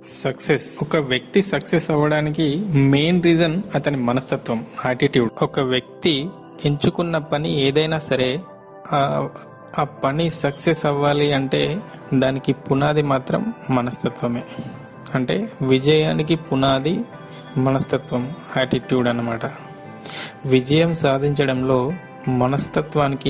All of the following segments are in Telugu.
సక్సెస్ ఒక వ్యక్తి సక్సెస్ అవ్వడానికి మెయిన్ రీజన్ అతని మనస్తత్వం యాటిట్యూడ్ ఒక వ్యక్తి ఎంచుకున్న పని ఏదైనా సరే ఆ ఆ పని సక్సెస్ అవ్వాలి అంటే దానికి పునాది మాత్రం మనస్తత్వమే అంటే విజయానికి పునాది మనస్తత్వం యాటిట్యూడ్ అన్నమాట విజయం సాధించడంలో మనస్తత్వానికి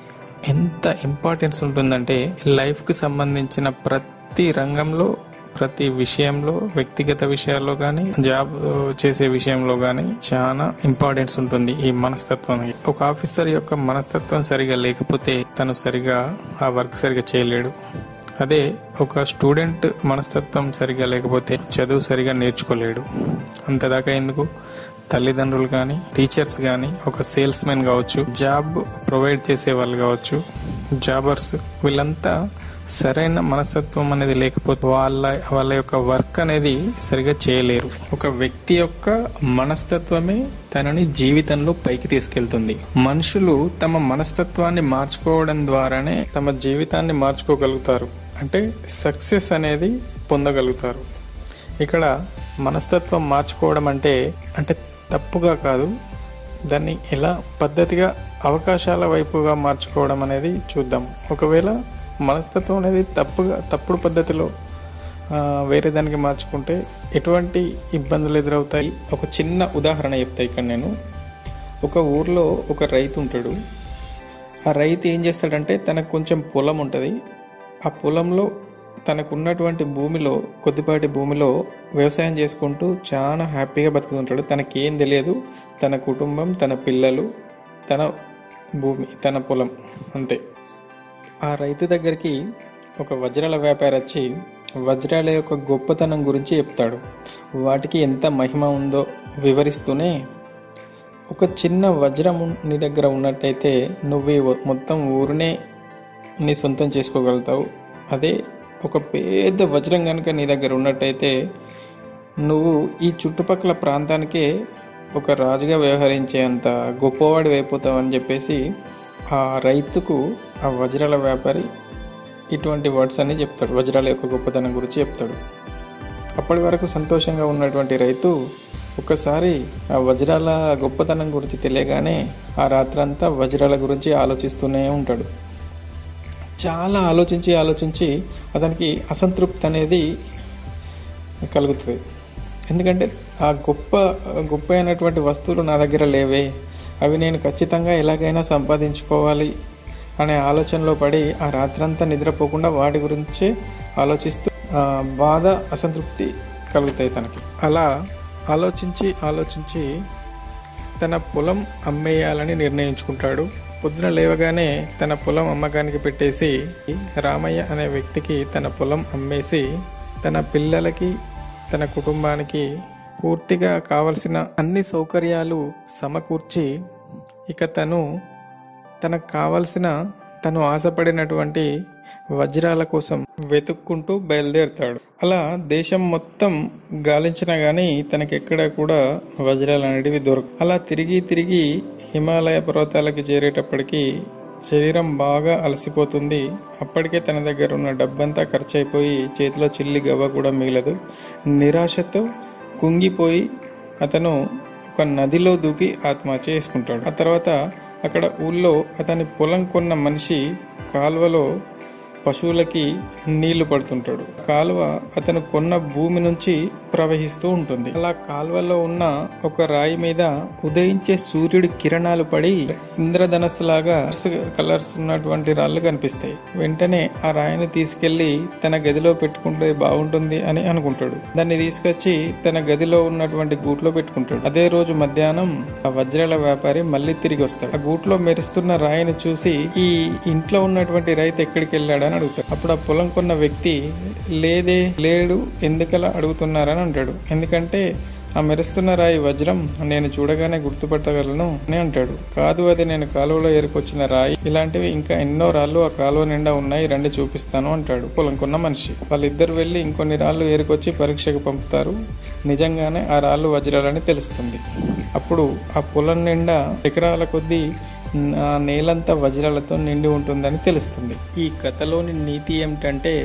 ఎంత ఇంపార్టెన్స్ ఉంటుందంటే లైఫ్కి సంబంధించిన ప్రతి రంగంలో ప్రతి విషయంలో వ్యక్తిగత విషయాల్లో కానీ జాబ్ చేసే విషయంలో కానీ చాలా ఇంపార్టెన్స్ ఉంటుంది ఈ మనస్తత్వం ఒక ఆఫీసర్ యొక్క మనస్తత్వం సరిగా లేకపోతే తను సరిగా ఆ వర్క్ సరిగా చేయలేడు అదే ఒక స్టూడెంట్ మనస్తత్వం సరిగా లేకపోతే చదువు సరిగా నేర్చుకోలేడు అంతదాకా ఎందుకు తల్లిదండ్రులు కానీ టీచర్స్ కానీ ఒక సేల్స్ మెన్ కావచ్చు జాబ్ ప్రొవైడ్ చేసే వాళ్ళు కావచ్చు జాబర్స్ వీళ్ళంతా సరైన మనస్తత్వం అనేది లేకపోతే వాళ్ళ వాళ్ళ యొక్క వర్క్ అనేది సరిగా చేయలేరు ఒక వ్యక్తి యొక్క మనస్తత్వమే తనని జీవితంలో పైకి తీసుకెళ్తుంది మనుషులు తమ మనస్తత్వాన్ని మార్చుకోవడం ద్వారానే తమ జీవితాన్ని మార్చుకోగలుగుతారు అంటే సక్సెస్ అనేది పొందగలుగుతారు ఇక్కడ మనస్తత్వం మార్చుకోవడం అంటే అంటే తప్పుగా కాదు దాన్ని ఎలా పద్ధతిగా అవకాశాల వైపుగా మార్చుకోవడం అనేది చూద్దాం ఒకవేళ మనస్తత్వం అనేది తప్పుగా తప్పుడు పద్ధతిలో ఆ, వేరే దానికి మార్చుకుంటే ఎటువంటి ఇబ్బందులు ఎదురవుతాయి ఒక చిన్న ఉదాహరణ చెప్తా ఇక్కడ నేను ఒక ఊర్లో ఒక రైతు ఉంటాడు ఆ రైతు ఏం చేస్తాడంటే తనకు కొంచెం పొలం ఉంటుంది ఆ పొలంలో తనకు ఉన్నటువంటి భూమిలో కొద్దిపాటి భూమిలో వ్యవసాయం చేసుకుంటూ చాలా హ్యాపీగా బతుకుతుంటాడు తనకేం తెలియదు తన కుటుంబం తన పిల్లలు తన భూమి తన పొలం అంతే ఆ రైతు దగ్గరికి ఒక వజ్రాల వ్యాపారి వచ్చి వజ్రాల యొక్క గొప్పతనం గురించి చెప్తాడు వాటికి ఎంత మహిమ ఉందో వివరిస్తూనే ఒక చిన్న వజ్రం ఉన్- నీ దగ్గర ఉన్నట్టయితే నువ్వు ఈ వ- మొత్తం ఊరినే నీ సొంతం చేసుకోగలుగుతావు అదే ఒక పెద్ద వజ్రం కనుక నీ దగ్గర ఉన్నట్టయితే నువ్వు ఈ చుట్టుపక్కల ప్రాంతానికే ఒక రాజుగా వ్యవహరించేంత గొప్పవాడి అయిపోతావు అని చెప్పేసి ఆ రైతుకు ఆ వజ్రాల వ్యాపారి ఇటువంటి వర్డ్స్ అని చెప్తాడు వజ్రాల యొక్క గొప్పతనం గురించి చెప్తాడు అప్పటి వరకు సంతోషంగా ఉన్నటువంటి రైతు ఒక్కసారి ఆ వజ్రాల గొప్పతనం గురించి తెలియగానే ఆ రాత్రంతా వజ్రాల గురించి ఆలోచిస్తూనే ఉంటాడు చాలా ఆలోచించి ఆలోచించి అతనికి అసంతృప్తి అనేది కలుగుతుంది ఎందుకంటే ఆ గొప్ప గొప్ప అయినటువంటి వస్తువులు నా దగ్గర లేవే అవి నేను ఖచ్చితంగా ఎలాగైనా సంపాదించుకోవాలి అనే ఆలోచనలో పడి ఆ రాత్రంతా నిద్రపోకుండా వాటి గురించే ఆలోచిస్తూ ఆ, బాధ అసంతృప్తి కలుగుతాయి తనకి అలా ఆలోచించి ఆలోచించి తన పొలం అమ్మేయాలని నిర్ణయించుకుంటాడు పొద్దున లేవగానే తన పొలం అమ్మకానికి పెట్టేసి రామయ్య అనే వ్యక్తికి తన పొలం అమ్మేసి తన పిల్లలకి తన కుటుంబానికి పూర్తిగా కావలసిన అన్ని సౌకర్యాలు సమకూర్చి ఇక తను తనకు కావలసిన తను ఆశపడినటువంటి వజ్రాల కోసం వెతుక్కుంటూ బయలుదేరుతాడు అలా దేశం మొత్తం గాలించినా గానీ తనకెక్కడ కూడా వజ్రాలు అనేటివి దొరక అలా తిరిగి తిరిగి హిమాలయ పర్వతాలకు చేరేటప్పటికి శరీరం బాగా అలసిపోతుంది అప్పటికే తన దగ్గర ఉన్న డబ్బంతా ఖర్చు అయిపోయి చేతిలో చిల్లి గవ్వ కూడా మిగలదు నిరాశతో కుంగిపోయి అతను ఒక నదిలో దూకి ఆత్మహత్య చేసుకుంటాడు ఆ తర్వాత అక్కడ ఊళ్ళో అతని పొలం కొన్న మనిషి కాలువలో పశువులకి నీళ్లు పడుతుంటాడు కాలువ అతను కొన్న భూమి నుంచి ప్రవహిస్తూ ఉంటుంది అలా కాలువలో ఉన్న ఒక రాయి మీద ఉదయించే సూర్యుడి కిరణాలు పడి ఇంద్రధనస్సు లాగా కలర్స్ ఉన్నటువంటి రాళ్ళు కనిపిస్తాయి వెంటనే ఆ రాయిని తీసుకెళ్లి తన గదిలో పెట్టుకుంటే బాగుంటుంది అని అనుకుంటాడు దాన్ని తీసుకొచ్చి తన గదిలో ఉన్నటువంటి గూట్లో పెట్టుకుంటాడు అదే రోజు మధ్యాహ్నం ఆ వజ్రాల వ్యాపారి మళ్ళీ తిరిగి వస్తాడు ఆ గూట్లో మెరుస్తున్న రాయిని చూసి ఈ ఇంట్లో ఉన్నటువంటి రైతు ఎక్కడికి వెళ్ళాడని అడుగుతాడు అప్పుడు ఆ పొలం కొన్న వ్యక్తి లేదే లేడు ఎందుకలా అడుగుతున్నారని అంటాడు ఎందుకంటే ఆ మెరుస్తున్న రాయి వజ్రం నేను చూడగానే గుర్తుపట్టగలను అని అంటాడు కాదు అది నేను కాలువలో ఏరుకొచ్చిన రాయి ఇలాంటివి ఇంకా ఎన్నో రాళ్ళు ఆ కాలువ నిండా ఉన్నాయి రండి చూపిస్తాను అంటాడు పొలం కొన్న మనిషి వాళ్ళిద్దరు వెళ్ళి ఇంకొన్ని రాళ్ళు ఏరుకొచ్చి పరీక్షకు పంపుతారు నిజంగానే ఆ రాళ్ళు వజ్రాలని తెలుస్తుంది అప్పుడు ఆ పొలం నిండా ఎకరాల కొద్దీ ఆ నేలంతా వజ్రాలతో నిండి ఉంటుందని తెలుస్తుంది ఈ కథలోని నీతి ఏమిటంటే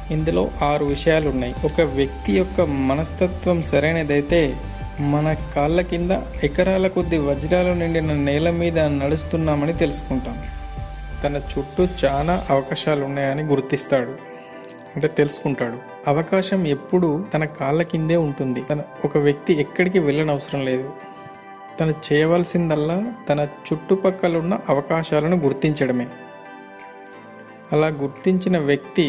ఇందులో ఆరు విషయాలు ఉన్నాయి ఒక వ్యక్తి యొక్క మనస్తత్వం సరైనదైతే మన కాళ్ళ కింద ఎకరాల కొద్ది వజ్రాలు నిండిన నేల మీద నడుస్తున్నామని తెలుసుకుంటాం తన చుట్టూ చాలా అవకాశాలు ఉన్నాయని గుర్తిస్తాడు అంటే తెలుసుకుంటాడు అవకాశం ఎప్పుడు తన కాళ్ళ కిందే ఉంటుంది తన ఒక వ్యక్తి ఎక్కడికి వెళ్ళనవసరం లేదు తను చేయవలసిందల్లా తన చుట్టుపక్కల ఉన్న అవకాశాలను గుర్తించడమే అలా గుర్తించిన వ్యక్తి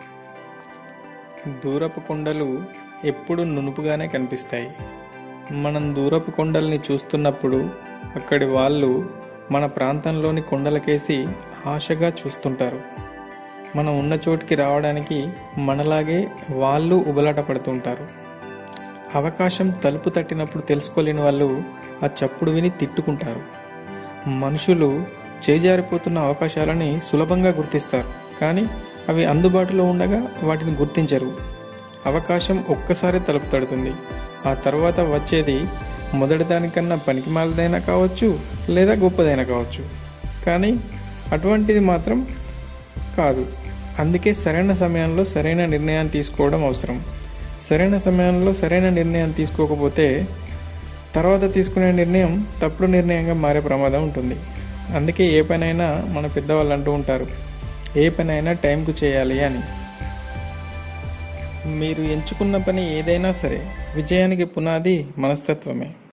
దూరపు కొండలు ఎప్పుడు నునుపుగానే కనిపిస్తాయి మనం దూరపు కొండల్ని చూస్తున్నప్పుడు అక్కడి వాళ్ళు మన ప్రాంతంలోని కొండలకేసి ఆశగా చూస్తుంటారు మనం ఉన్న చోటికి రావడానికి మనలాగే వాళ్ళు ఉబలాట పడుతుంటారు అవకాశం తలుపు తట్టినప్పుడు తెలుసుకోలేని వాళ్ళు ఆ చప్పుడు విని తిట్టుకుంటారు మనుషులు చేజారిపోతున్న అవకాశాలని సులభంగా గుర్తిస్తారు కానీ అవి అందుబాటులో ఉండగా వాటిని గుర్తించరు అవకాశం ఒక్కసారి తలుపు తడుతుంది ఆ తర్వాత వచ్చేది మొదటి దానికన్నా పనికిమాలదైనా కావచ్చు లేదా గొప్పదైనా కావచ్చు కానీ అటువంటిది మాత్రం కాదు అందుకే సరైన సమయంలో సరైన నిర్ణయాన్ని తీసుకోవడం అవసరం సరైన సమయంలో సరైన నిర్ణయం తీసుకోకపోతే తర్వాత తీసుకునే నిర్ణయం తప్పుడు నిర్ణయంగా మారే ప్రమాదం ఉంటుంది అందుకే ఏ పనైనా మన పెద్దవాళ్ళు అంటూ ఉంటారు ఏ పనైనా టైంకు చేయాలి అని మీరు ఎంచుకున్న పని ఏదైనా సరే విజయానికి పునాది మనస్తత్వమే